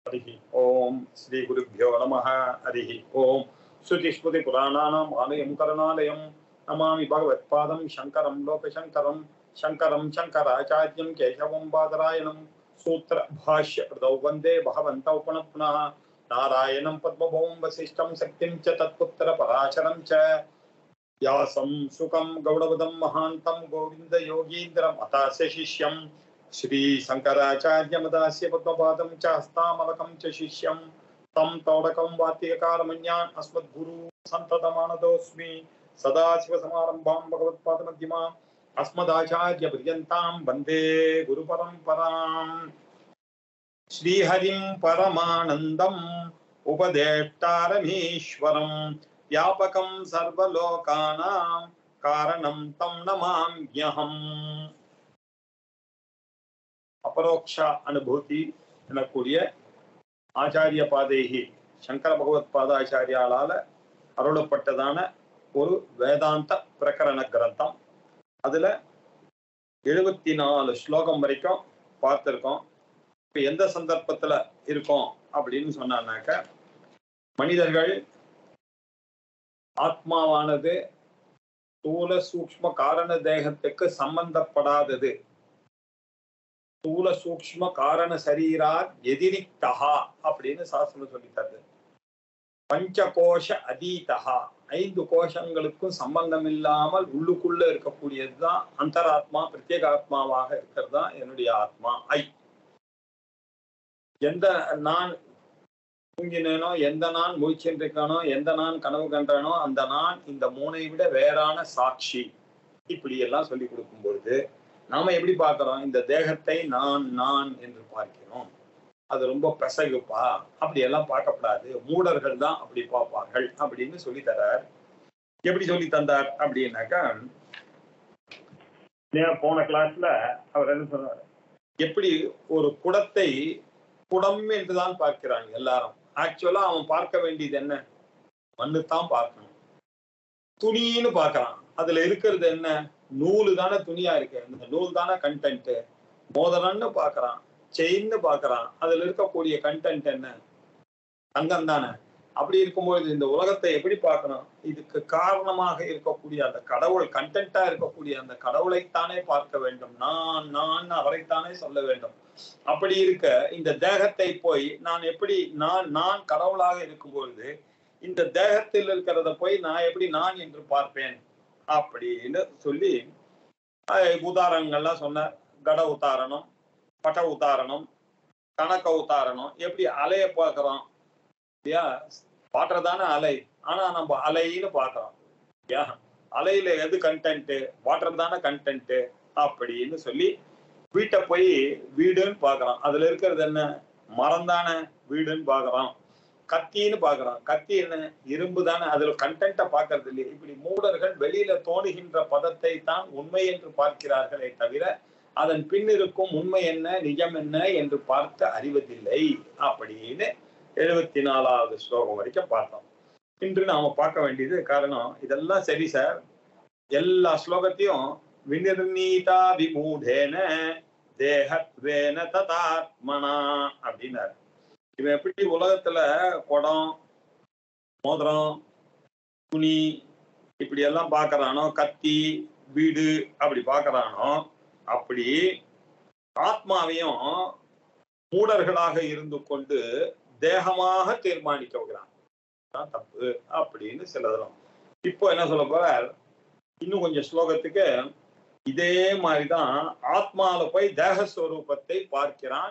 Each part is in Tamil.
हरिः ॐ श्रीगुरुभ्यो नमः हरिः ॐ श्रुतिस्मृतिपुराणानाम् आलयं करुणालयं नमामि भगवत्पादं शङ्करं लोकशङ्करं शङ्करं शङ्कराचार्यं केशवं बादरायणं सूत्रभाष्यकृतौ वन्दे भगवन्तौ पुनः पुनः नारायणं पद्मभौं वसिष्ठं शक्तिं च तत्पुत्रपराशरं च व्यासं सुखं गौडवदं महान्तं गोविन्दयोगीन्द्रम् अतास्य शिष्यं श्रीशङ्कराचार्यमदास्य पद्मपादं च हस्तामलकं च शिष्यं तं तोडकं वात्यकारमन्यान् अस्मद्गुरु सन्ततमानतोऽस्मि सदाशिवसमारम्भां भगवत्पादमध्यमाम् अस्मदाचार्यपर्यन्तां वन्दे गुरुपरम्पराम् श्रीहरिं परमानन्दम् उपदेष्टारमीश्वरं व्यापकं सर्वलोकानां कारणं तं नमाम्यहम् அபரோக்ஷ அனுபூதி எனக்கூடிய ஆச்சாரிய பாதேகி சங்கர பகவத் பாதாச்சாரியாலால அருளப்பட்டதான ஒரு வேதாந்த பிரகரண கிரந்தம் அதுல எழுபத்தி நாலு ஸ்லோகம் வரைக்கும் பார்த்திருக்கோம் இப்ப எந்த சந்தர்ப்பத்துல இருக்கோம் அப்படின்னு சொன்னாக்க மனிதர்கள் ஆத்மாவானது ஸ்தூல சூக்ம காரண தேகத்துக்கு சம்பந்தப்படாதது ஸ்தூல சூக்ம காரண சரீரா எதிரிக்தகா அப்படின்னு சாஸ்திரம் சொல்லி தருது பஞ்ச கோஷ அதீதகா ஐந்து கோஷங்களுக்கும் சம்பந்தம் இல்லாமல் உள்ளுக்குள்ள இருக்கக்கூடியதுதான் அந்தராத்மா பிரத்யேக ஆத்மாவாக இருக்கிறது தான் என்னுடைய ஆத்மா ஐ எந்த நான் தூங்கினேனோ எந்த நான் முழிச்சிருக்கானோ எந்த நான் கனவு கண்டானோ அந்த நான் இந்த மூனை விட வேறான சாட்சி இப்படி எல்லாம் சொல்லி கொடுக்கும் பொழுது நாம எப்படி பார்க்கிறோம் இந்த தேகத்தை நான் நான் என்று பார்க்கிறோம் அது ரொம்ப பெசகுப்பா அப்படி எல்லாம் பார்க்கப்படாது மூடர்கள் தான் அப்படி பார்ப்பார்கள் அப்படின்னு சொல்லி தரார் எப்படி சொல்லி தந்தார் அப்படின்னாக்கா போன கிளாஸ்ல அவர் என்ன சொன்னார் எப்படி ஒரு குடத்தை குடம் என்றுதான் பார்க்கிறாங்க எல்லாரும் ஆக்சுவலா அவன் பார்க்க வேண்டியது என்ன மண்ணு தான் பார்க்கணும் துணின்னு பார்க்கறான் அதுல இருக்கிறது என்ன நூலு தானே துணியா இருக்கு இந்த நூல் தானே கண்டென்ட் மோதிரம்னு பாக்குறான் செயின்னு பாக்குறான் அதுல இருக்கக்கூடிய கண்டென்ட் என்ன தங்கம் தானே அப்படி இருக்கும்போது இந்த உலகத்தை எப்படி பார்க்கணும் இதுக்கு காரணமாக இருக்கக்கூடிய அந்த கடவுள் கண்டென்ட்டா இருக்கக்கூடிய அந்த கடவுளைத்தானே பார்க்க வேண்டும் நான் நான் அவரைத்தானே சொல்ல வேண்டும் அப்படி இருக்க இந்த தேகத்தை போய் நான் எப்படி நான் நான் கடவுளாக இருக்கும் பொழுது இந்த தேகத்தில் இருக்கிறத போய் நான் எப்படி நான் என்று பார்ப்பேன் அப்படின்னு சொல்லி உதாரணங்கள்லாம் சொன்னார் கட உதாரணம் பட உதாரணம் கணக்க உதாரணம் எப்படி அலைய பார்க்கிறோம் இல்லையா வாட்டர் அலை ஆனா நம்ம அலைன்னு பார்க்கிறோம் இல்லையா அலையில எது கண்டென்ட் வாட்டர் தானே கண்டென்ட் அப்படின்னு சொல்லி வீட்டை போய் வீடுன்னு பாக்குறோம் அதுல இருக்கிறது என்ன மரம் தானே வீடுன்னு பாக்குறோம் கத்தின்னு பாக்குறோம் கத்தி என்ன இரும்பு தானே அதுல கண்டென்ட்டை பாக்குறது இல்லையா இப்படி மூடர்கள் வெளியில தோணுகின்ற பதத்தை தான் உண்மை என்று பார்க்கிறார்களே தவிர அதன் பின் இருக்கும் உண்மை என்ன நிஜம் என்ன என்று பார்த்து அறிவதில்லை அப்படின்னு எழுபத்தி நாலாவது ஸ்லோகம் வரைக்கும் பார்த்தோம் இன்று நாம பார்க்க வேண்டியது காரணம் இதெல்லாம் சரி சார் எல்லா ஸ்லோகத்தையும் வினிர்ணீதா விமூடேன தேகத்வேன ததாத்மனா அப்படின்னாரு இவன் எப்படி உலகத்துல குடம் மோதிரம் துணி இப்படி எல்லாம் பாக்குறானோ கத்தி வீடு அப்படி பாக்குறானோ அப்படி ஆத்மாவையும் மூடர்களாக இருந்து கொண்டு தேகமாக தீர்மானிக்க வைக்கிறான் தப்பு அப்படின்னு சிலதெல்லாம் இப்போ என்ன சொல்ல போறார் இன்னும் கொஞ்சம் ஸ்லோகத்துக்கு இதே மாதிரிதான் ஆத்மாவில போய் தேகஸ்வரூபத்தை பார்க்கிறான்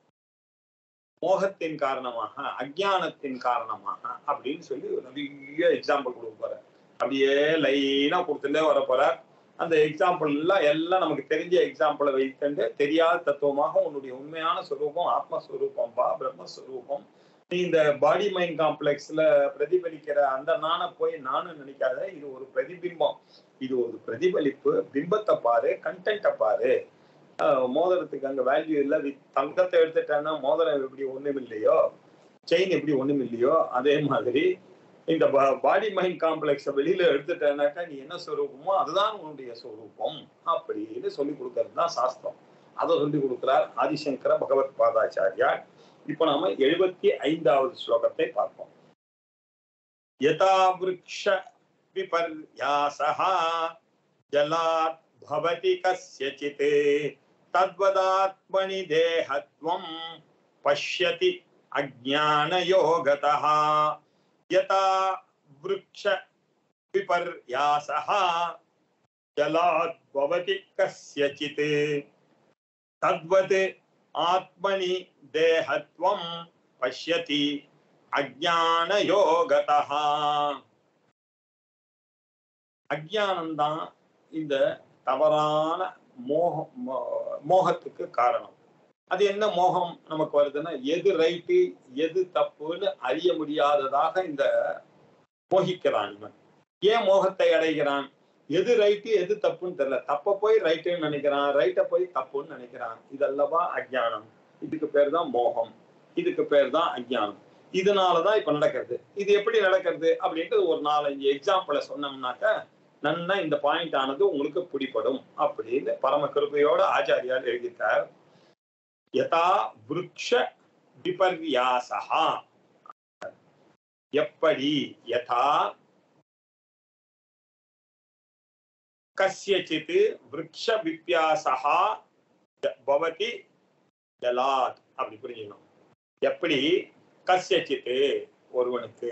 மோகத்தின் காரணமாக அஜானத்தின் காரணமாக அப்படின்னு சொல்லி நிறைய எக்ஸாம்பிள் கொடுக்க போற அப்படியே லைனா கொடுத்துட்டே வர போற அந்த எக்ஸாம்பிள் எல்லாம் எல்லாம் நமக்கு தெரிஞ்ச எக்ஸாம்பிளை வைத்துண்டு தெரியாத தத்துவமாக உன்னுடைய உண்மையான ஸ்வரூபம் ஆத்மஸ்வரூபம் பா பிரம்மஸ்வரூபம் நீ இந்த பாடி மைண்ட் காம்ப்ளெக்ஸ்ல பிரதிபலிக்கிற அந்த நானை போய் நானும் நினைக்காத இது ஒரு பிரதிபிம்பம் இது ஒரு பிரதிபலிப்பு பிம்பத்தை பாரு கண்டென்ட்டை பாரு மோதிரத்துக்கு அங்க வேல்யூ இல்லை தங்கத்தை எடுத்துட்டேன்னா மோதிரம் எப்படி ஒண்ணும் இல்லையோ செயின் எப்படி ஒண்ணும் இல்லையோ அதே மாதிரி இந்த பாடி மைண்ட் காம்ப்ளெக்ஸ வெளியில எடுத்துட்டேனாக்கா நீ என்ன ஸ்வரூபமோ அதுதான் உன்னுடைய ஸ்வரூபம் அப்படின்னு சொல்லி கொடுக்கறது தான் சாஸ்திரம் அதை சொல்லி கொடுக்கிறார் ஆதிசங்கர பகவத் பாதாச்சாரியார் இப்ப நாம எழுபத்தி ஐந்தாவது ஸ்லோகத்தை பார்ப்போம் யதா விருக்ஷ விபர்யாசः ஜலாத் பவதி கஸ்யசித் தத்வதாத்மனி தேகத்வம் பஷ்யதி அஜ்ஞானயோகதः யதா விருக்ஷ விபர்யாசः ஜலாத் பவதி கஸ்யசித் தத்வத் ஆத்மனி தேகத்வம் பஷ்யதி அஜ்ஞானயோகதः அஜ்ஞானம்தான் இந்த தவறான மோக மோ- மோகத்துக்கு காரணம் அது என்ன மோகம் நமக்கு வருதுன்னா எது ரைட்டு எது தப்புன்னு அறிய முடியாததாக இந்த மோகிக்கிறான் இவன் ஏன் மோகத்தை அடைகிறான் எது ரைட்டு எது தப்புன்னு தெரியல தப்ப போய் ரைட்டுன்னு நினைக்கிறான் ரைட்ட போய் தப்புன்னு நினைக்கிறான் இதல்லவா அஜ்ஞானம் இதுக்கு பேர் தான் மோகம் இதுக்கு பேர் தான் அஜ்ஞானம் இதனாலதான் இப்ப நடக்கிறது இது எப்படி நடக்கிறது அப்படின்ட்டு ஒரு நாலஞ்சு எக்ஸாம்பிள சொன்னோம்னாக்க நன்னா இந்த பாயிண்ட் ஆனது உங்களுக்கு பிடிபடும் அப்படின்னு பரம கிருபையோட ஆச்சாரியார் எழுதிட்டார் யதா விருக்ஷ விபர்யாசா எப்படி யதா கஸ்யச்சித் விருக்ஷ விப்பியாசா பவதி ஜலாத் அப்படி புரிஞ்சுக்கணும் எப்படி கஸ்யச்சித் ஒருவனுக்கு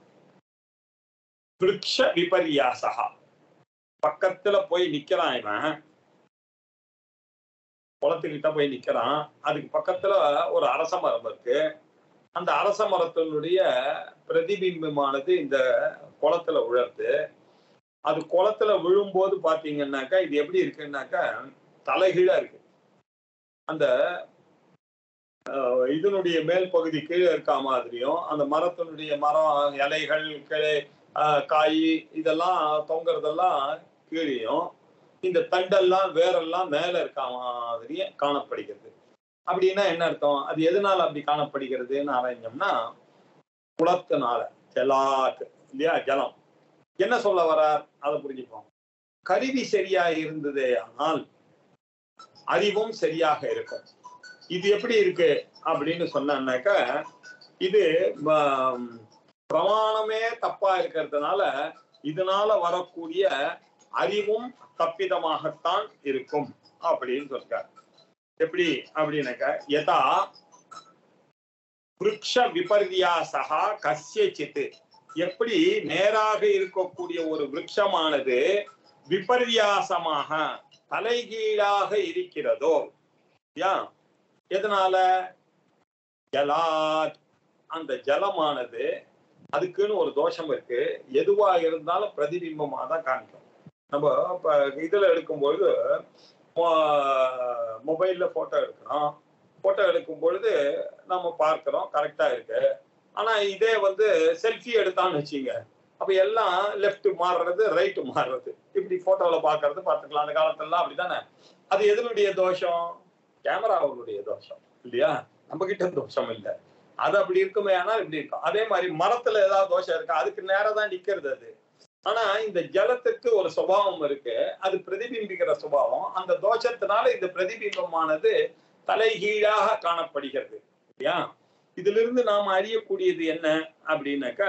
விருக்ஷ விபர்யாசா பக்கத்துல போய் நிக்கிறான் இவன் குளத்துக்கிட்ட போய் நிக்கிறான் அதுக்கு பக்கத்துல ஒரு அரச மரம் இருக்கு அந்த அரச மரத்தினுடைய பிரதிபிம்பமானது இந்த குளத்துல உழருது அது குளத்துல விழும்போது பாத்தீங்கன்னாக்கா இது எப்படி இருக்குன்னாக்கா தலைகீழா இருக்கு அந்த அஹ், இதனுடைய மேல் பகுதி கீழே இருக்கா மாதிரியும் அந்த மரத்தினுடைய மரம் இலைகள் கிளை ஆஹ், காய் இதெல்லாம் தொங்குறதெல்லாம் கீழேயும் இந்த தண்டெல்லாம் வேரெல்லாம் மேல இருக்க மாதிரியே காணப்படுகிறது அப்படின்னா என்ன அர்த்தம் அது எதனால அப்படி காணப்படுகிறதுன்னு ஆராய்ஞ்சோம்னா குளத்தினால ஜலாத் இல்லையா ஜலம் என்ன சொல்ல வரார் அதை புரிஞ்சுப்போம் கருவி சரியா இருந்ததே ஆனால் அறிவும் சரியாக இருக்கும் இது எப்படி இருக்கு அப்படின்னு சொன்னாக்க இது ஆம், பிரமாணமே தப்பா இருக்கிறதுனால இதனால வரக்கூடிய அறிவும் தப்பிதமாகத்தான் இருக்கும் அப்படின்னு சொல்றார் எப்படி அப்படின்னாக்க யதா விருக்ஷ விபர்யாசகா கஸ்யச்சித் எப்படி நேராக இருக்கக்கூடிய ஒரு விருட்சமானது விபர்யாசமாக தலைகீழாக இருக்கிறதோ யா எதனால ஜலாத் அந்த ஜலமானது அதுக்குன்னு ஒரு தோஷம் இருக்கு எதுவா இருந்தாலும் பிரதிபிம்பமா தான் காமிக்கும் நம்ம இப்ப இதுல எடுக்கும்பொழுது மொபைல்ல போட்டோ எடுக்கிறோம் போட்டோ எடுக்கும் பொழுது நம்ம பார்க்கிறோம் கரெக்டா இருக்கு ஆனா இதே வந்து செல்ஃபி எடுத்தான்னு வச்சுங்க அப்ப எல்லாம் லெஃப்ட் மாறுறது ரைட் மாறுறது இப்படி போட்டோல பாக்குறது பார்த்துக்கலாம் அந்த காலத்துல அப்படிதானே அது எதனுடைய தோஷம் கேமராவுடைய தோஷம் இல்லையா நம்ம கிட்ட தோஷம் இல்லை அது அப்படி இருக்குமே ஆனால் இப்படி இருக்கும் அதே மாதிரி மரத்துல ஏதாவது தோஷம் இருக்கா அதுக்கு நேரம் தான் நிக்கிறது அது ஆனா இந்த ஜலத்துக்கு ஒரு சுபாவம் இருக்கு அது பிரதிபிம்பிக்கிற சுபாவம் அந்த தோஷத்தினால இந்த பிரதிபிம்பமானது தலைகீழாக காணப்படுகிறது இல்லையா இதுல இருந்து நாம் அறியக்கூடியது என்ன அப்படின்னாக்கா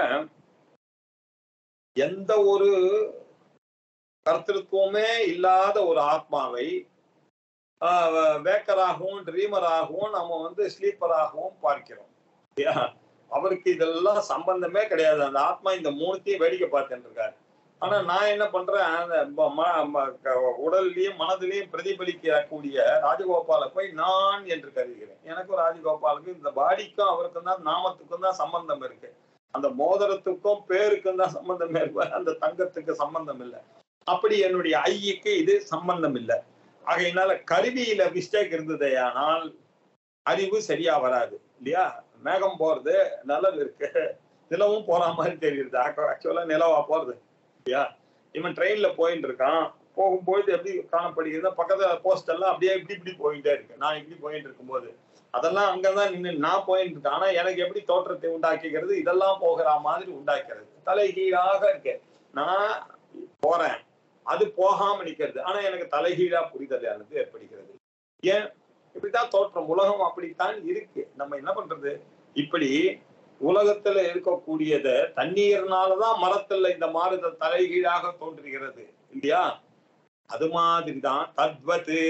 எந்த ஒரு கர்த்தத்துவமே இல்லாத ஒரு ஆத்மாவை ஆஹ் வேக்கராகவும் ட்ரீமராகவும் நம்ம வந்து ஸ்லீப்பராகவும் பார்க்கிறோம் இல்லையா அவருக்கு இதெல்லாம் சம்பந்தமே கிடையாது அந்த ஆத்மா இந்த மூணுத்தையும் வேடிக்கை பார்த்துட்டு இருக்காரு ஆனா நான் என்ன பண்றேன் அந்த ம- ம- ம- க- உடல்லயும் மனதிலையும் பிரதிபலிக்கக்கூடிய ராஜகோபாலை போய் நான் என்று கருதுகிறேன் எனக்கும் ராஜகோபாலுக்கும் இந்த பாடிக்கும் அவருக்கும் தான் நாமத்துக்கும் தான் சம்பந்தம் இருக்கு அந்த மோதிரத்துக்கும் பேருக்கும் தான் சம்பந்தமே இருக்கு அந்த தங்கத்துக்கு சம்பந்தம் இல்லை அப்படி என்னுடைய ஐயுக்கு இது சம்பந்தம் இல்லை ஆகையினால கருவியில மிஸ்டேக் இருந்ததேயானால் அறிவு சரியா வராது இல்லையா மேகம் போறது நிலவு இருக்கு நிலவும் போற மாதிரி தெரியுது ஆக்சுவலா நிலவா போறது இல்லையா இவன் ட்ரெயின்ல போயிட்டு இருக்கான் போகும்போது எப்படி காணப்படுகிறது பக்கத்துல போஸ்ட் எல்லாம் அப்படியே இப்படி இப்படி போயிட்டே இருக்கு நான் இப்படி போயிட்டு இருக்கும்போது அதெல்லாம் அங்கதான் நின்று நான் போயிட்டு இருக்கேன் ஆனா எனக்கு எப்படி தோற்றத்தை உண்டாக்கிக்கிறது இதெல்லாம் போகிற மாதிரி உண்டாக்கிறது தலைகீழாக இருக்கு நான் போறேன் அது போகாம நிக்கிறது ஆனா எனக்கு தலைகீழா புரிதலானது ஏற்படுகிறது ஏன் இப்படித்தான் தோற்றம் உலகம் அப்படித்தான் இருக்கு நம்ம என்ன பண்றது இப்படி உலகத்துல இருக்கக்கூடியத தண்ணீர்னாலதான் மரத்துல இந்த மாறுதல் தலைகீழாக தோன்றுகிறது இல்லையா அது மாதிரிதான் தத்வது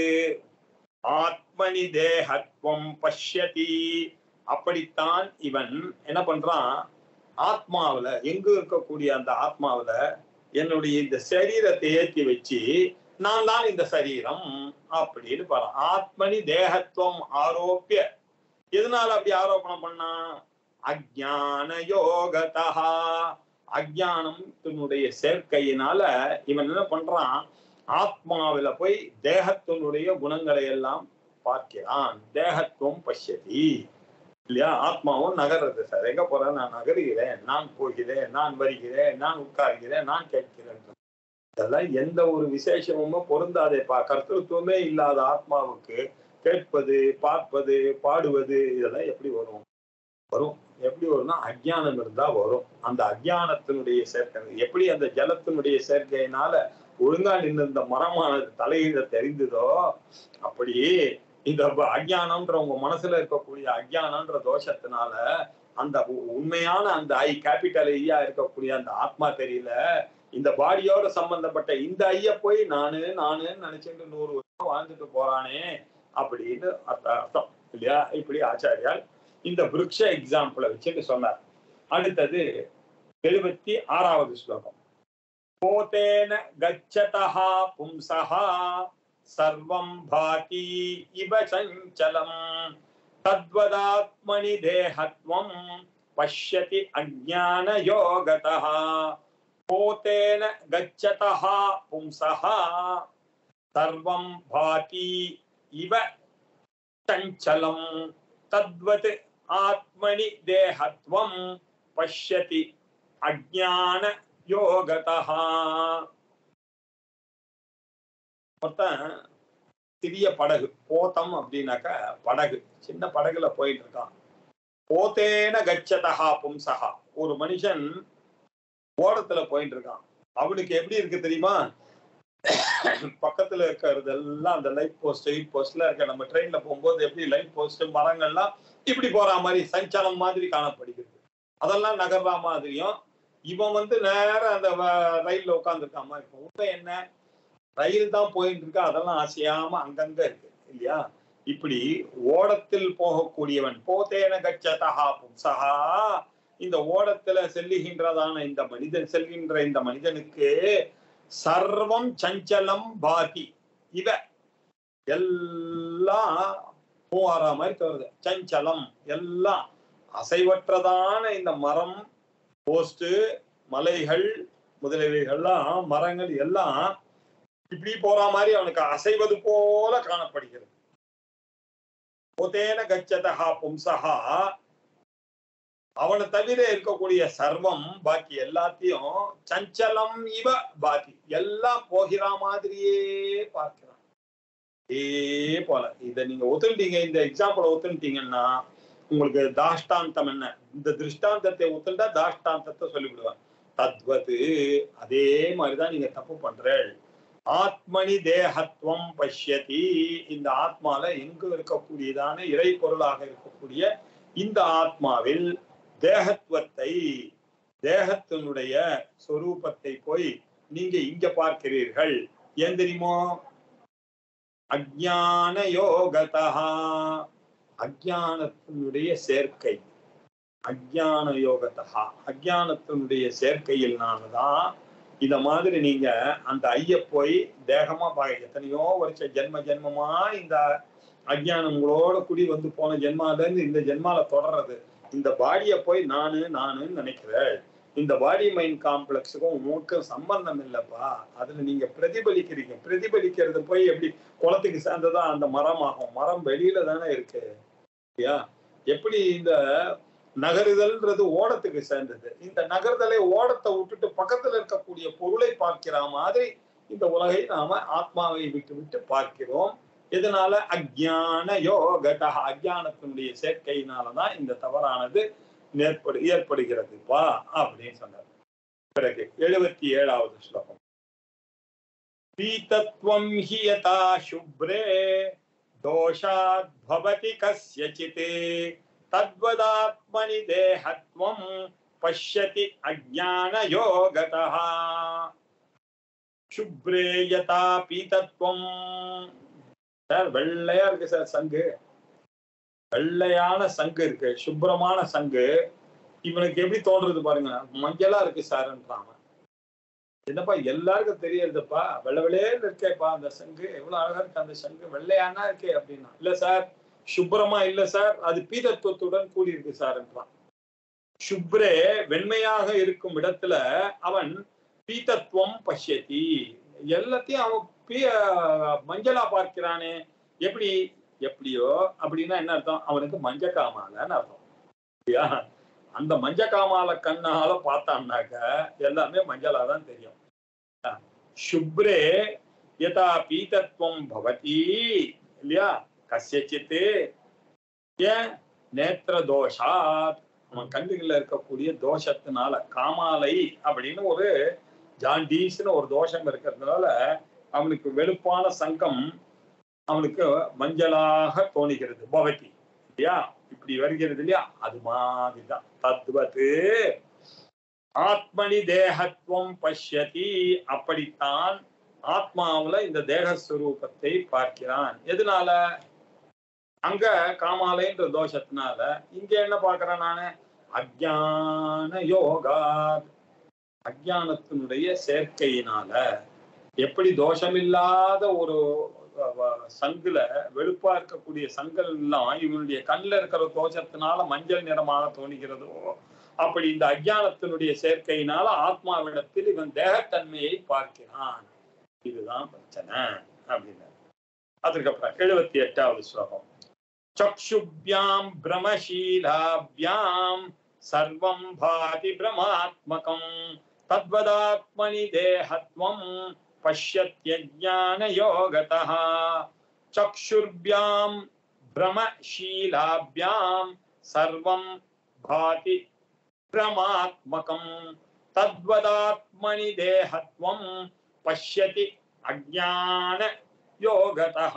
ஆத்மனி தேகத்வம் பஷ்யதி அப்படித்தான் இவன் என்ன பண்றான் ஆத்மாவுல எங்க இருக்கக்கூடிய அந்த ஆத்மாவுல என்னுடைய இந்த சரீரத்தை ஏற்றி வச்சு நான் தான் இந்த சரீரம் அப்படின்னு பாரு ஆத்மனி தேகத்துவம் ஆரோப்பிய எதனால அப்படி ஆரோபணம் பண்ணா அஜான யோகதா அஜானத்தினுடைய சேர்க்கையினால இவன் என்ன பண்றான் ஆத்மாவில போய் தேகத்தினுடைய குணங்களை எல்லாம் பார்க்கிறான் தேகத்துவம் பஷ்யதி இல்லையா ஆத்மாவும் நகர்றது சார் எங்க போறேன் நான் நகருகிறேன் நான் போகிறேன் நான் வருகிறேன் நான் உட்கார்கிறேன் நான் கேட்கிறேன் இதெல்லாம் எந்த ஒரு விசேஷமும் பொருந்தாதேப்பா கர்த்தத்துவமே இல்லாத ஆத்மாவுக்கு கேட்பது பார்ப்பது பாடுவது இதெல்லாம் எப்படி வரும் வரும் எப்படி வரும்னா அஜ்ஞானம் இருந்தா வரும் அந்த அஜ்ஞானத்தினுடைய சேர்க்கை எப்படி அந்த ஜலத்தினுடைய சேர்க்கையினால ஒழுங்கா நின்று இந்த மரமானது தலையிட தெரிந்ததோ அப்படி இந்த ப- அஜ்ஞானம்ன்ற உங்க மனசுல இருக்கக்கூடிய அஜ்ஞானம்ன்ற தோஷத்தினால அந்த உ- உண்மையான அந்த ஐ கேபிட்டல் ஐயா இருக்கக்கூடிய அந்த ஆத்மா தெரியல இந்த பாடியோட சம்பந்தப்பட்ட இந்த ஐய போய் நானு நானுன்னு நினைச்சுட்டு நூறு வருஷம் வாழ்ந்துட்டு போறானே அப்படின்னு அர்த்த- அர்த்தம் இல்லையா இப்படி ஆச்சாரியால் இந்த விருட்ச எக்ஸாம்பிளை வச்சுட்டு சொன்னார் அடுத்தது எழுபத்தி ஆறாவது ஸ்லோகம் போதேன கச்சதா பும்சஹா சர்வம் பாதி இவ சஞ்சலம் தத்வதாத்மனி தேகத்வம் பஷ்யதி அஜ்ஞான யோகதः போதேன கச்சதः பும்சः சர்வம் பாதி இவ சஞ்சலம் தத்வத் ஆத்மனி தேகத்வம் பஷ்யதி அஜ்ஞான யோகதः மொத்தம் சிறிய படகு போத்தம் அப்படின்னாக்க படகு சின்ன படகுல போயிட்டு இருக்கான் போத்தேன கச்சதஹா பும்சஹா ஒரு மனுஷன் ஓடத்துல போயிட்டு இருக்கான் அவனுக்கு எப்படி இருக்கு தெரியுமா பக்கத்துல இருக்கிறது எல்லாம் அந்த லைட் போஸ்ட் ஹீட் போஸ்ட்ல இருக்க நம்ம ட்ரெயின்ல போகும்போது எப்படி லைட் போஸ்ட் மரங்கள்லாம் இப்படி போற மாதிரி சஞ்சலம் மாதிரி காணப்படுகிறது அதெல்லாம் நகர்ற மாதிரியும் இவன் வந்து நேரா அந்த வ- ரயில்ல உட்காந்துருக்க மாதிரி இருக்கும் உண்மை என்ன ரயில் தான் போயிட்டு இருக்கு அதெல்லாம் அசையாம அங்கங்க இருக்கு இல்லையா இப்படி ஓடத்தில் போகக்கூடியவன் போதேன கச்சதஹா பும்சஹா இந்த ஓடத்துல செல்லுகின்றதான இந்த மனிதன் செல்கின்ற இந்த மனிதனுக்கு சர்வம் சஞ்சலம் பாதி இவ எல்லாம் மூவார மாதிரி தருது சஞ்சலம் எல்லாம் அசைவற்றதான இந்த மரம் போஸ்ட் மலைகள் முதலியவைகள்லாம் மரங்கள் எல்லாம் இப்படி போற மாதிரி அவனுக்கு அசைவது போல காணப்படுகிறது போதேன கச்சதஹா பும்சஹா அவனை தவிர இருக்கக்கூடிய சர்வம் பாக்கி எல்லாத்தையும் சஞ்சலம் இவ பாக்கி எல்லாம் போகிற மாதிரியே பார்க்கிறான் இதே போல இத நீங்க ஒத்துட்டீங்க இந்த எக்ஸாம்பிள் ஒத்துட்டீங்கன்னா உங்களுக்கு தாஷ்டாந்தம் என்ன இந்த திருஷ்டாந்தத்தை ஒத்துண்டா தாஷ்டாந்தத்தை சொல்லிவிடுவான் தத்வது அதே மாதிரிதான் நீங்க தப்பு பண்றேள் ஆத்மனி தேகத்துவம் பஷ்யதி இந்த ஆத்மால எங்க இருக்கக்கூடியதான இறை பொருளாக இருக்கக்கூடிய இந்த ஆத்மாவில் தேகத்துவத்தை தேகத்தினுடைய சொரூபத்தை போய் நீங்க இங்க பார்க்கிறீர்கள் ஏன் தெரியுமோ அஜான யோகதா அஜானத்தினுடைய சேர்க்கை அஜான யோகத்தகா அஜானத்தினுடைய சேர்க்கையில்னாலதான் இத மாதிரி நீங்க அந்த ஐய போய் தேகமா பாக்க எத்தனையோ வருஷ ஜென்ம ஜென்மமா இந்த அஜ்ஞானம் உங்களோட குடி வந்து போன ஜென்மால இருந்து இந்த ஜென்மால தொடர்றது இந்த பாடிய போய் நானு நானுன்னு நினைக்கிறேன் இந்த பாடி மைண்ட் காம்ப்ளெக்ஸுக்கும் உங்களுக்கும் சம்பந்தம் இல்லப்பா அதுல நீங்க பிரதிபலிக்கிறீங்க பிரதிபலிக்கிறது போய் எப்படி குளத்துக்கு சேர்ந்ததா அந்த மரம் ஆகும் மரம் வெளியில தானே இருக்கு இல்லையா எப்படி இந்த நகருதல்ன்றது ஓடத்துக்கு சேர்ந்தது இந்த நகர்தலை ஓடத்தை விட்டுட்டு பக்கத்துல இருக்கக்கூடிய பொருளை பார்க்கிற மாதிரி இந்த உலகை நாம ஆத்மாவை விட்டு விட்டு பார்க்கிறோம் இதனால அஜ்ஞான யோகதா அஜ்ஞானத்தினுடைய சேர்க்கையினாலதான் இந்த தவறானது ஏற்படு ஏற்படுகிறதுப்பா அப்படின்னு சொன்னார் பிறகு எழுபத்தி ஏழாவது ஸ்லோகம் பீதத்வம் ஹி யதா சுப்ரே दोषात् भवति कस्यचित् तद्वदात्मनि देहत्वं पश्यति अज्ञानयोगतः शुभ्रे यथा पीतत्वம் சார் வெள்ளையா இருக்கு சார் சங்கு வெள்ளையான சங்கு இருக்கு சுப்பிரமான சங்கு இவனுக்கு எப்படி தோன்றது பாருங்க மஞ்சளா இருக்கு சார்ன்றான் என்னப்பா எல்லாருக்கும் தெரியறதுப்பா வெள்ளை வெள்ளையேன்னு இருக்கேப்பா அந்த சங்கு எவ்வளவு அழகா இருக்கு அந்த சங்கு வெள்ளையானா இருக்கே அப்படின்னா இல்ல சார் சுப்ரமா இல்ல சார் அது பீதத்துவத்துடன் கூடி இருக்கு சார்ன்றான் சுப்ரே வெண்மையாக இருக்கும் இடத்துல அவன் பீதத்துவம் பஷ்யதி எல்லாத்தையும் அவன் பீ- மஞ்சளா பார்க்கிறானே எப்படி எப்படியோ அப்படின்னா என்ன அர்த்தம் அவனுக்கு மஞ்ச காமாலன்னு அர்த்தம் சரியா அந்த மஞ்ச காமால கண்ணால பார்த்தான்னாக்க எல்லாமே மஞ்சளா தான் தெரியும் சுப்ரே யதா பீதத்துவம் பவதி இல்லையா கசியச்சித்து ஏன் நேத்திர தோஷாத் அவன் கண்ணுகள்ல இருக்கக்கூடிய தோஷத்தினால காமாலை அப்படின்னு ஒரு ஜாண்டீஸ்னு ஒரு தோஷம் இருக்கிறதுனால அவனுக்கு வெளுப்பான சங்கம் அவனுக்கு மஞ்சளாக தோணுகிறது பவதி இல்லையா இப்படி வருகிறது இல்லையா அது மாதிரிதான் தத்துவத்து ஆத்மனி தேகத்துவம் பஷ்யதி அப்படித்தான் ஆத்மாவுல இந்த தேகஸ்வரூபத்தை பார்க்கிறான் எதனால அங்க காமாலைன்ற தோஷத்தினால இங்க என்ன பார்க்கிறேன் நானு அஜான யோகா அஜானத்தினுடைய சேர்க்கையினால எப்படி தோஷமில்லாத ஒரு அஹ், அஹ், சங்குல வெளுப்பா இருக்கக்கூடிய சங்கல் எல்லாம் இவனுடைய கண்ணுல இருக்கிற தோஷத்தினால மஞ்சள் நிறமாக தோணுகிறதோ அப்படி இந்த அஜானத்தினுடைய சேர்க்கையினால ஆத்மாவிடத்தில் இவன் தேகத்தன்மையை பார்க்கிறான் இதுதான் பிரச்சனை அப்படின்னு அதுக்கப்புறம் எழுபத்தி எட்டாவது ஸ்லோகம் சக்ஷுபியாம் பிரமசீலாபியாம் சர்வம் பாதி பிரமாத்மகம் தத்வதாத்மனி தேகத்வம் पश्यत्यज्ञानयोगतः चक्षुर्भ्यां भ्रमशीलाभ्यां सर्वं भाति भ्रमात्मकं तद्वदात्मनि देहत्वं पश्यति अज्ञानयोगतः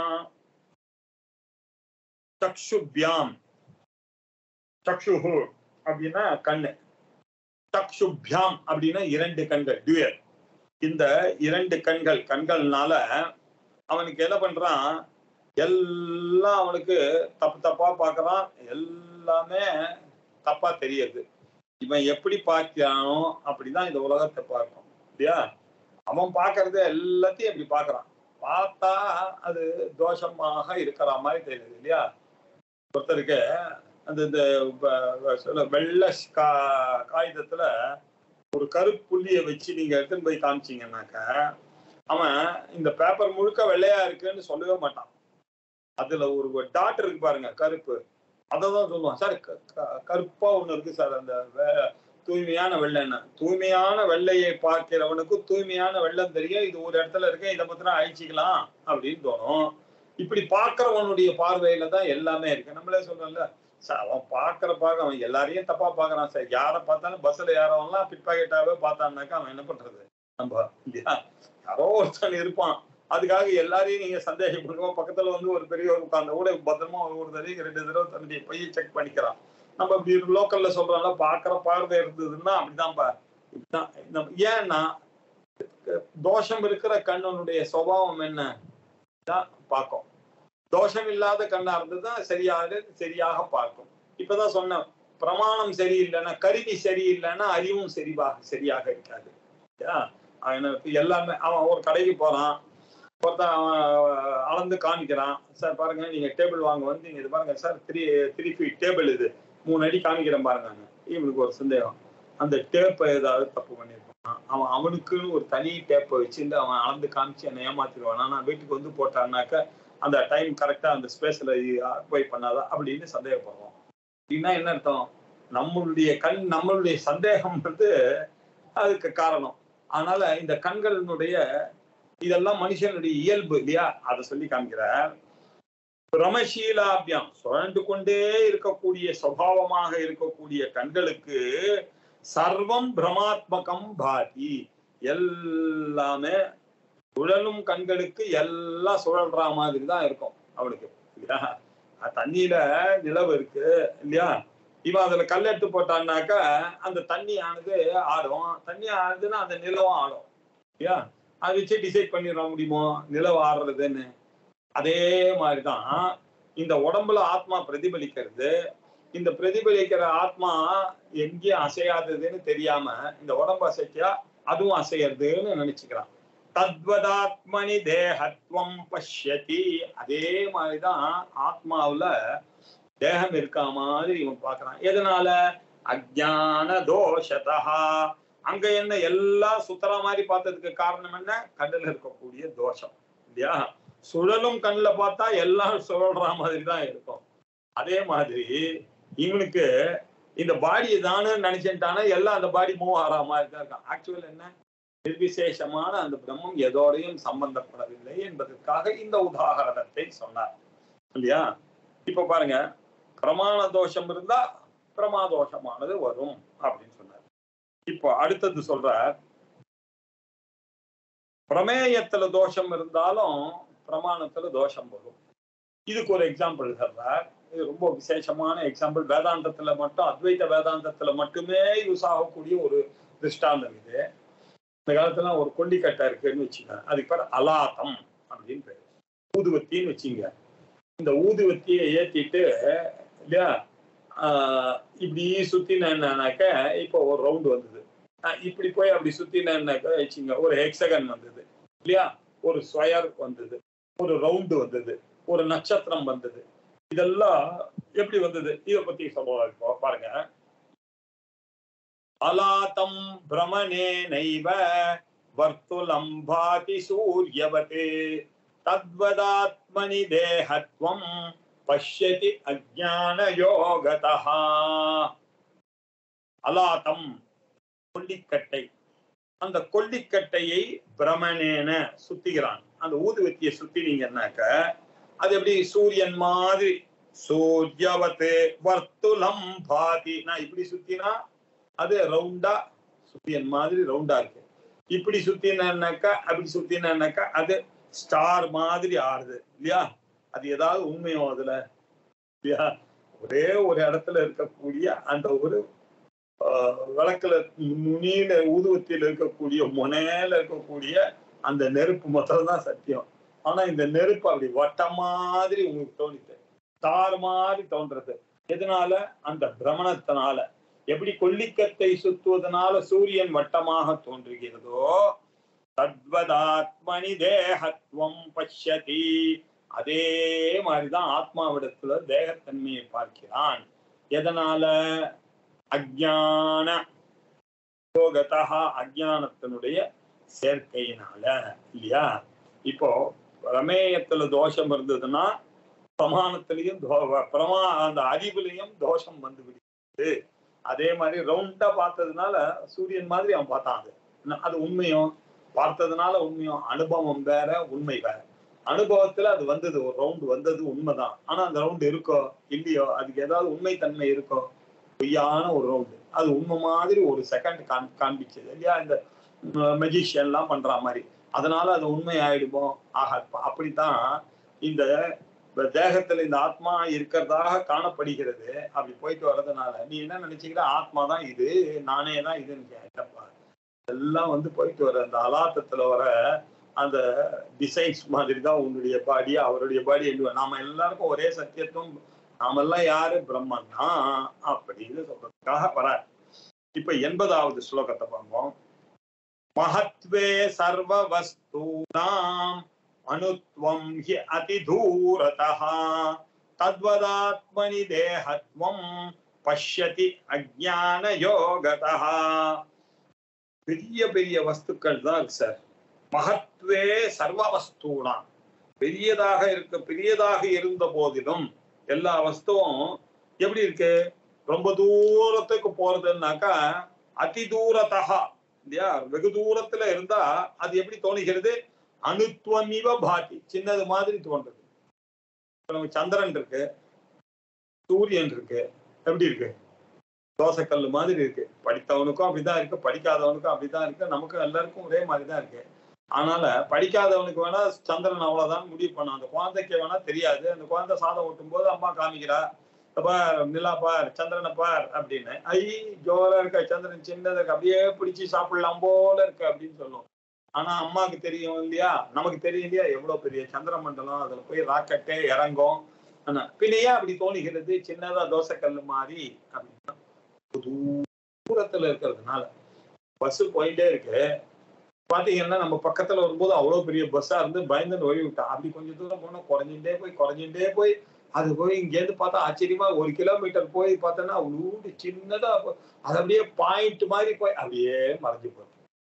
चक्षुभ्यां சக்ஷுஹு அப்படின்னா கண்ணு சக்ஷுபியாம் அப்படின்னா இரண்டு கண்கள் டியூயல் இந்த இரண்டு கண்கள் கண்கள்னால அவனுக்கு என்ன பண்றான் எல்லாம் அவனுக்கு தப்பு தப்பா பார்க்கறான் எல்லாமே தப்பா தெரியுது இவன் எப்படி பார்க்கிறானோ அப்படிதான் இந்த உலகத்தை பார்க்கும் இல்லையா அவன் பார்க்கறது எல்லாத்தையும் இப்படி பார்க்கறான் பார்த்தா அது தோஷமாக இருக்கிற மாதிரி தெரியுது இல்லையா ஒருத்தருக்கு அந்த இந்த ப- சொல்ல வெள்ளை கா காகிதத்துல ஒரு கருப்புள்ளிய வச்சு நீங்க எடுத்துன்னு போய் காமிச்சீங்கன்னாக்க அவன் இந்த பேப்பர் முழுக்க வெள்ளையா இருக்குன்னு சொல்லவே மாட்டான் அதுல ஒரு டாட் இருக்கு பாருங்க கருப்பு அததான் சொல்லுவான் சார் க- க- கருப்பா ஒண்ணு இருக்கு சார் அந்த வெ- தூய்மையான வெள்ளைன்னு தூய்மையான வெள்ளையை பார்க்கிறவனுக்கு தூய்மையான வெள்ளம் தெரியும் இது ஒரு இடத்துல இருக்கு இதை பத்தினா அழிச்சிக்கலாம் அப்படின்னு தோணும் இப்படி பார்க்கிறவனுடைய பார்வையில தான் எல்லாமே இருக்கு நம்மளே சொல்றோம்ல சார் அவன் பார்க்கிற பார்க்க அவன் எல்லாரையும் தப்பா பார்க்கறான் சார் யாரை பார்த்தாலும் பஸ்ல யாரெல்லாம் பிட் பாக்கெட்டாவே பார்த்தான்னாக்கா அவன் என்ன பண்றது நம்ம இல்லையா யாரோ ஒருத்தன் இருப்பான் அதுக்காக எல்லாரையும் நீங்க சந்தேகப்படுவோம் பக்கத்துல வந்து ஒரு பெரியவர் உட்கார்ந்த கூட பத்திரமா ஒரு தடவை ரெண்டு தடவை தன்னுடைய பையை செக் பண்ணிக்கிறான் நம்ம இப்படி லோக்கல்ல சொல்றோம்ல பாக்குற பார்வை இருந்ததுன்னா அப்படிதான்ப்பா இப்படிதான் நம்ம ஏன்னா தோஷம் இருக்கிற கண்ணனுடைய சுபாவம் என்ன தான் பார்க்கும் தோஷம் இல்லாத கண்ணா இருந்ததுன்னா சரியாக சரியாக பார்க்கும் இப்பதான் சொன்னேன் பிரமாணம் சரியில்லைன்னா கருவி சரியில்லைன்னா அறிவும் சரிவாக சரியாக இருக்காது சரியா? அவனுக்கு எல்லாமே அவன் ஒரு கடைக்கு போறான் ஒருத்தன் அவன் அளந்து காமிக்கிறான் சார் பாருங்க நீங்க டேபிள் வாங்க வந்து இது பாருங்க sir three three feet table இது மூணு அடி காமிக்கிறேன் பாருங்க இவனுக்கு ஒரு சந்தேகம் அந்த டேப்பை ஏதாவது தப்பு பண்ணியிருப்பான் அவன் அவனுக்குன்னு ஒரு தனி டேப்பை வச்சுட்டு அவன் அளந்து காமிச்சு என்னை ஏமாத்திடுவான் நான் வீட்டுக்கு வந்து போட்டான்னாக்க அந்த டைம் கரெக்டா அந்த ஸ்பேஸ்ல போய் பண்ணாதா அப்படின்னு சந்தேகப்படுறோம் அப்படின்னா என்ன அர்த்தம் நம்மளுடைய கண் நம்மளுடைய சந்தேகம் வந்து அதுக்கு காரணம் அதனால இந்த கண்களினுடைய இதெல்லாம் மனுஷனுடைய இயல்பு இல்லையா அதை சொல்லி காமிக்கிறார் பிரமசீலாபியம் சுழண்டு கொண்டே இருக்கக்கூடிய சுபாவமாக இருக்கக்கூடிய கண்களுக்கு சர்வம் பிரமாத்மகம் பாதி எல்லாமே சுழலும் கண்களுக்கு எல்லாம் சுழல்ற மாதிரி தான் இருக்கும் அவனுக்கு இல்லையா அஹ் தண்ணியில நிலவு இருக்கு இல்லையா இவன் அதுல கல் எடுத்து போட்டான்னாக்கா அந்த தண்ணி ஆனது ஆடும் தண்ணி ஆடுதுன்னா அந்த நிலவும் ஆடும் இல்லையா அதை வச்சு டிசைட் பண்ணிட முடியுமோ நிலவு ஆடுறதுன்னு அதே மாதிரிதான் இந்த உடம்புல ஆத்மா பிரதிபலிக்கிறது இந்த பிரதிபலிக்கிற ஆத்மா எங்கேயும் அசையாததுன்னு தெரியாம இந்த உடம்பு அசைச்சா அதுவும் அசையறதுன்னு நினைச்சுக்கிறான் தத்வதாத்மனி தேகத்வம் பஷ்யதி அதே மாதிரிதான் ஆத்மாவுல தேகம் இருக்கா மாதிரி இவன் பார்க்கறான் எதனால அஜான தோஷதா அங்க என்ன எல்லாம் சுத்தர மாதிரி பார்த்ததுக்கு காரணம் என்ன கண்ணுல இருக்கக்கூடிய தோஷம் இல்லையா சுழலும் கண்ணுல பார்த்தா எல்லாம் சுழல்ற மாதிரி தான் இருக்கும் அதே மாதிரி இவனுக்கு இந்த பாடி தானு நினைச்சுட்டானா எல்லாம் அந்த பாடி மூவ் ஆகிற மாதிரி தான் இருக்கான் ஆக்சுவல் என்ன நிர்விசேஷமான அந்த பிரம்மம் எதோடையும் சம்பந்தப்படவில்லை என்பதற்காக இந்த உதாகரணத்தை சொன்னார் இல்லையா இப்ப பாருங்க பிரமாண தோஷம் இருந்தா பிரமாதோஷமானது வரும் அப்படின்னு சொன்னார் இப்போ அடுத்தது சொல்றார் பிரமேயத்துல தோஷம் இருந்தாலும் பிரமாணத்துல தோஷம் வரும் இதுக்கு ஒரு எக்ஸாம்பிள் சொல்றார் இது ரொம்ப விசேஷமான எக்ஸாம்பிள் வேதாந்தத்துல மட்டும் அத்வைத வேதாந்தத்துல மட்டுமே யூஸ் ஆகக்கூடிய ஒரு திருஷ்டாந்தம் இது இந்த காலத்துல ஒரு கொல்லிக்கட்டை இருக்குன்னு வச்சுக்கோங்க அதுக்கு பேர் அலாத்தம் அப்படின்னு பேரு ஊதுவத்தின்னு வச்சுங்க இந்த ஊதுவத்தியை ஏத்திட்டு இல்லையா ஆஹ் இப்படி சுத்தினாக்க இப்போ ஒரு ரவுண்டு வந்தது ஆஹ் இப்படி போய் அப்படி சுத்தினாக்க வச்சுங்க ஒரு ஹெக்ஸகன் வந்தது இல்லையா ஒரு ஸ்வயர் வந்தது ஒரு ரவுண்டு வந்தது ஒரு நட்சத்திரம் வந்தது இதெல்லாம் எப்படி வந்தது இத பத்தி சொல்லுவாங்க இப்போ பாருங்க அலாத்தம் பிரமணே நைவ வர்த்துலம் பாதி சூரியவதே தத்வதாத்மனி தேகத்வம் பஷ்யதி அஜான யோகதா அலாத்தம் கொல்லிக்கட்டை அந்த கொல்லிக்கட்டையை பிரமணேன சுத்திக்கிறான் அந்த ஊதுவத்தியை சுத்தினீங்கன்னாக்க அது எப்படி சூரியன் மாதிரி சூரியவத்து வர்த்துலம் பாதி நான் இப்படி சுத்தினா அது ரவுண்டா சூரியன் மாதிரி ரவுண்டா இருக்கு இப்படி சுத்தினாக்கா அப்படி சுத்தினாக்கா அது ஸ்டார் மாதிரி ஆடுது இல்லையா அது ஏதாவது உண்மையோ அதுல இல்லையா ஒரே ஒரு இடத்துல இருக்கக்கூடிய அந்த ஒரு ஆஹ், விளக்குல நுனியில ஊதுவத்தியில இருக்கக்கூடிய முனையில இருக்கக்கூடிய அந்த நெருப்பு மொத்தம் தான் சத்தியம் ஆனா இந்த நெருப்பு அப்படி வட்டம் மாதிரி உங்களுக்கு தோணித்து தார் மாதிரி தோன்றது எதனால அந்த பிரமணத்தினால எப்படி கொல்லிக்கத்தை சுத்துவதனால சூரியன் வட்டமாக தோன்றுகிறதோ தத்வதாத்மனி தேகத்வம் பஷ்யதி அதே மாதிரிதான் ஆத்மாவிடத்துல தேகத்தன்மையை பார்க்கிறான் எதனால அஜான யோகதா அஜானத்தினுடைய சேர்க்கையினால இல்லையா இப்போ பிரமேயத்துல தோஷம் இருந்ததுன்னா பிரமாணத்திலையும் தோ- பிரமா அந்த அறிவுலையும் தோஷம் வந்து விடுகிறது அதே மாதிரி ரவுண்டா பார்த்ததுனால சூரியன் மாதிரி அவன் பார்த்தான் அது என்ன, அது உண்மையும் பார்த்ததுனால உண்மையும் அனுபவம் வேற உண்மை வேற அனுபவத்துல அது வந்தது ஒரு ரவுண்டு வந்தது உண்மைதான் ஆனா அந்த ரவுண்டு இருக்கோ இல்லையோ அதுக்கு ஏதாவது உண்மை தன்மை இருக்கோ பொய்யான ஒரு ரவுண்டு அது உண்மை மாதிரி ஒரு செகண்ட் காண் காண்பிச்சது இல்லையா இந்த மெஜிஷியன் எல்லாம் பண்ற மாதிரி அதனால அது உண்மை ஆயிடுமோ ஆக அப்படித்தான் இந்த தேகத்துல இந்த ஆத்மா இருக்கிறதாக காணப்படுகிறது அப்படி போயிட்டு வர்றதுனால நீ என்ன நினைச்சுக்கிற ஆத்மா தான் இது நானே தான் இதுன்னு கேட்டப்பா எல்லாம் வந்து போயிட்டு வர அந்த அலாத்தத்துல வர அந்த டிசைன்ஸ் மாதிரி தான் உன்னுடைய பாடி அவருடைய பாடி எழுதுவ நாம எல்லாருக்கும் ஒரே சத்தியத்துவம் நாமெல்லாம் யாரு பிரம்மன் தான் அப்படின்னு சொல்றதுக்காக வர இப்ப எண்பதாவது ஸ்லோகத்தை பார்ப்போம் மகத்வே சர்வ வஸ்தூனாம் அணுத்வம் ஹி அதிதூரதः தத்வதாத்மனி தேகத்வம் பஷ்யதி அஜான யோகதः பெரிய பெரிய வஸ்துக்கள் தான் இருக்கு சார் மகத்வே சர்வ வஸ்தூனாம் பெரியதாக இருக்க பெரியதாக இருந்த போதிலும் எல்லா வஸ்துவும் எப்படி இருக்கு ரொம்ப தூரத்துக்கு போறதுன்னாக்கா அதி தூரத்தகா இல்லையா வெகு தூரத்துல இருந்தா அது எப்படி தோணுகிறது அணுத்துவமிவ பாட்டி சின்னது மாதிரி தோன்றுது இப்ப நமக்கு சந்திரன் இருக்கு சூரியன் இருக்கு எப்படி இருக்கு தோசைக்கல் மாதிரி இருக்கு படித்தவனுக்கும் அப்படிதான் இருக்கு படிக்காதவனுக்கும் அப்படிதான் இருக்கு நமக்கும் எல்லாருக்கும் ஒரே மாதிரி தான் இருக்கு அதனால படிக்காதவனுக்கு வேணா சந்திரன் அவ்வளவுதான் முடிவு பண்ணும் அந்த குழந்தைக்கு வேணா தெரியாது அந்த குழந்தை சாதம் ஓட்டும் போது அம்மா காமிக்கிறா பார் நிலா பார் சந்திரனை பார் அப்படின்னு ஐ ஜோரா இருக்க சந்திரன் சின்னதா இருக்கு அப்படியே பிடிச்சி சாப்பிடலாம் போல இருக்கு அப்படின்னு சொல்லும் ஆனா அம்மாவுக்கு தெரியும் இல்லையா நமக்கு தெரியும் இல்லையா எவ்வளவு பெரிய சந்திர மண்டலம் அதுல போய் ராக்கெட்டே இறங்கும் ஆனா பின்னையே அப்படி தோணுகிறது சின்னதா தோசைக்கல்லு மாதிரி அப்படின்னா தூரத்துல இருக்கிறதுனால பஸ் போயிட்டே இருக்கு பாத்தீங்கன்னா நம்ம பக்கத்துல வரும்போது அவ்வளவு பெரிய பஸ்ஸா இருந்து பயந்துன்னு ஓடி விட்டா அப்படி கொஞ்சம் தூரம் போனா குறைஞ்சுட்டே போய் குறைஞ்சுட்டே போய் அது போய் இங்கேருந்து பார்த்தா ஆச்சரியமா ஒரு கிலோமீட்டர் போய் பார்த்தோன்னா அவ்வளோ சின்னதா போ- அது அப்படியே பாயிண்ட் மாதிரி போய் அப்படியே மறைஞ்சு போகுது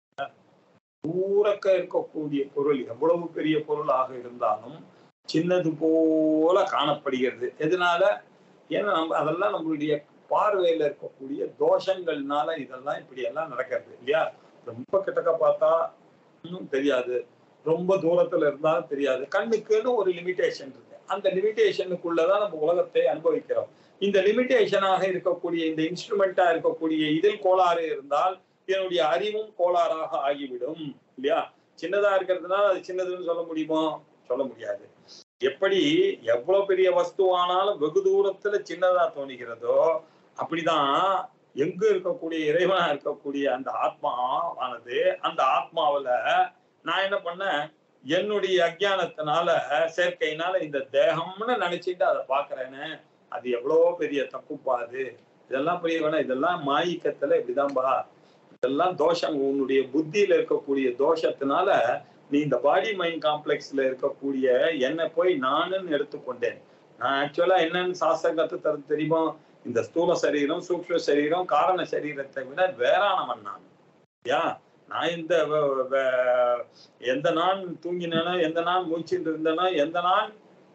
தூரக்க இருக்கக்கூடிய பொருள் எவ்வளவு பெரிய பொருளாக இருந்தாலும் சின்னது போல காணப்படுகிறது எதனால ஏன்னா நம்ம அதெல்லாம் நம்மளுடைய பார்வையில இருக்கக்கூடிய தோஷங்கள்னால இதெல்லாம் இப்படி எல்லாம் நடக்கிறது இல்லையா ரொம்ப கிட்டக்க பார்த்தா இன்னும் தெரியாது ரொம்ப தூரத்துல இருந்தாலும் தெரியாது கண்ணுக்குன்னு ஒரு லிமிடேஷன் இருக்கு அந்த லிமிடேஷனுக்குள்ளதான் நம்ம உலகத்தை அனுபவிக்கிறோம் இந்த லிமிடேஷனாக இருக்கக்கூடிய இந்த இன்ஸ்ட்ருமெண்டா இருக்கக்கூடிய இதில் கோளாறு இருந்தால் என்னுடைய அறிவும் கோளாறாக ஆகிவிடும் இல்லையா சின்னதா இருக்கிறதுனால அது சின்னதுன்னு சொல்ல முடியுமோ சொல்ல முடியாது எப்படி எவ்வளவு பெரிய வஸ்துவானாலும் வெகு தூரத்துல சின்னதா தோணுகிறதோ அப்படிதான் எங்க இருக்கக்கூடிய இறைவனா இருக்கக்கூடிய அந்த ஆத்மா ஆனது அந்த ஆத்மாவுல நான் என்ன பண்ணேன் என்னுடைய அஜ்ஞானத்தினால சேர்க்கையினால இந்த தேகம்னு நினைச்சிட்டு அதை பாக்குறேன்னு அது எவ்வளவோ பெரிய தப்புப்பா அது இதெல்லாம் புரிய வேணாம் இதெல்லாம் மாயிக்கத்துல இப்படிதான்பா இதெல்லாம் தோஷம் உன்னுடைய புத்தியில இருக்கக்கூடிய தோஷத்தினால நீ இந்த பாடி மைண்ட் காம்ப்ளெக்ஸ்ல இருக்கக்கூடிய என்னை போய் நானுன்னு எடுத்துக்கொண்டேன் நான் ஆக்சுவலா என்னன்னு சாஸ்திரம் கத்து தரது தெரியுமா இந்த ஸ்தூல சரீரம் சூக்ஷ்ம சரீரம் காரண சரீரத்தை விட வேறானவன் நான் யா நான் இந்த வ- வ- எந்த நான் தூங்கினேனோ எந்த நான் மூச்சிட்டு இருந்தேனோ எந்த நான்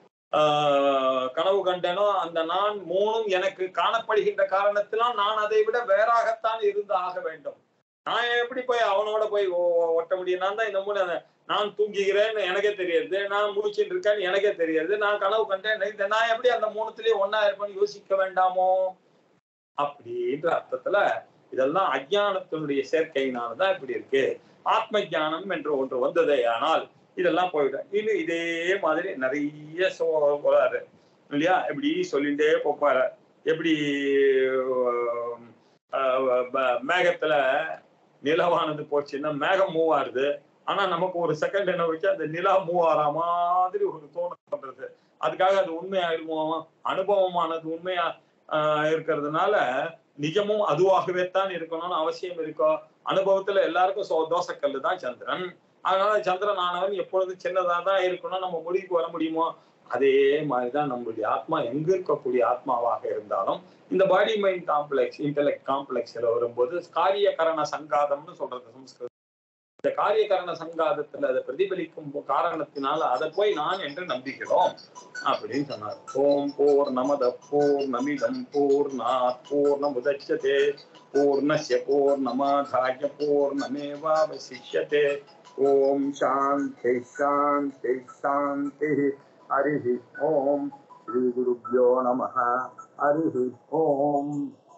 ஆஹ், கனவு கண்டேனோ அந்த நான் மூணும் எனக்கு காணப்படுகின்ற காரணத்தினால் நான் அதை விட வேறாகத்தான் இருந்து ஆக வேண்டும் நான் எப்படி போய் அவனோட போய் ஒ- ஒ- ஒட்ட முடியும் நான் தான் இந்த மூணு நான் தூங்குகிறேன்னு எனக்கே தெரியுது நான் முடிச்சுட்டு இருக்கேன்னு எனக்கே தெரியுது நான் கனவு கண்டேன் இந்த நான் எப்படி அந்த மூணுத்திலயும் ஒன்னா இருப்பேன்னு யோசிக்க வேண்டாமோ அப்படின்ற அர்த்தத்துல இதெல்லாம் அஜ்ஞானத்தினுடைய சேர்க்கையினாலதான் இப்படி இருக்கு ஆத்ம ஞானம் என்று ஒன்று வந்ததே ஆனால் இதெல்லாம் போயிடும் இன்னும் இதே மாதிரி நிறைய சொல்றாரு இல்லையா எப்படி சொல்லிட்டே போப்பாரு எப்படி ஆஹ், ஆஹ், மேகத்துல நிலவானது போச்சுன்னா மேகம் மூவ் ஆகுது ஆனா நமக்கு ஒரு செகண்ட் என்ன வச்சு அந்த நிலா மூவ் ஆற மாதிரி ஒரு தோணல் பண்றது அதுக்காக அது உண்மையாயிருமோ அனுபவமானது உண்மையா ஆஹ், இருக்கிறதுனால நிஜமும் அதுவாகவே தான் இருக்கணும்னு அவசியம் இருக்கோ அனுபவத்துல எல்லாருக்கும் சோ தோசைக்கல்லு தான் சந்திரன் அதனால சந்திரன் ஆனவன் எப்பொழுதும் சின்னதா தான் இருக்கணும் நம்ம முடிவுக்கு வர முடியுமோ அதே மாதிரிதான் நம்மளுடைய ஆத்மா எங்க இருக்கக்கூடிய ஆத்மாவாக இருந்தாலும் இந்த பாடி மைண்ட் காம்ப்ளெக்ஸ் இன்டெலெக்ட் காம்ப்ளெக்ஸ்ல வரும்போது காரிய கரண சங்காதம்னு சொல்றது சம்ஸ்கிருதம் இந்த காரியகரண சங்காதத்துல அதை பிரதிபலிக்கும் காரணத்தினால அதை போய் நான் என்று நம்புகிறோம் அப்படின்னு சொன்னார் ஓம் போர் நமத போர் நமிதம் போர் நாத் போர் நமுதச்சதே பூர்ணஸ்ய போர் நமாதாய போர் நமேவாவசிஷ்யதே ஓம் சாந்தி சாந்தி சாந்தி ஹரி ஓம் ஸ்ரீ குருப்யோ நம ஹரி ஓம்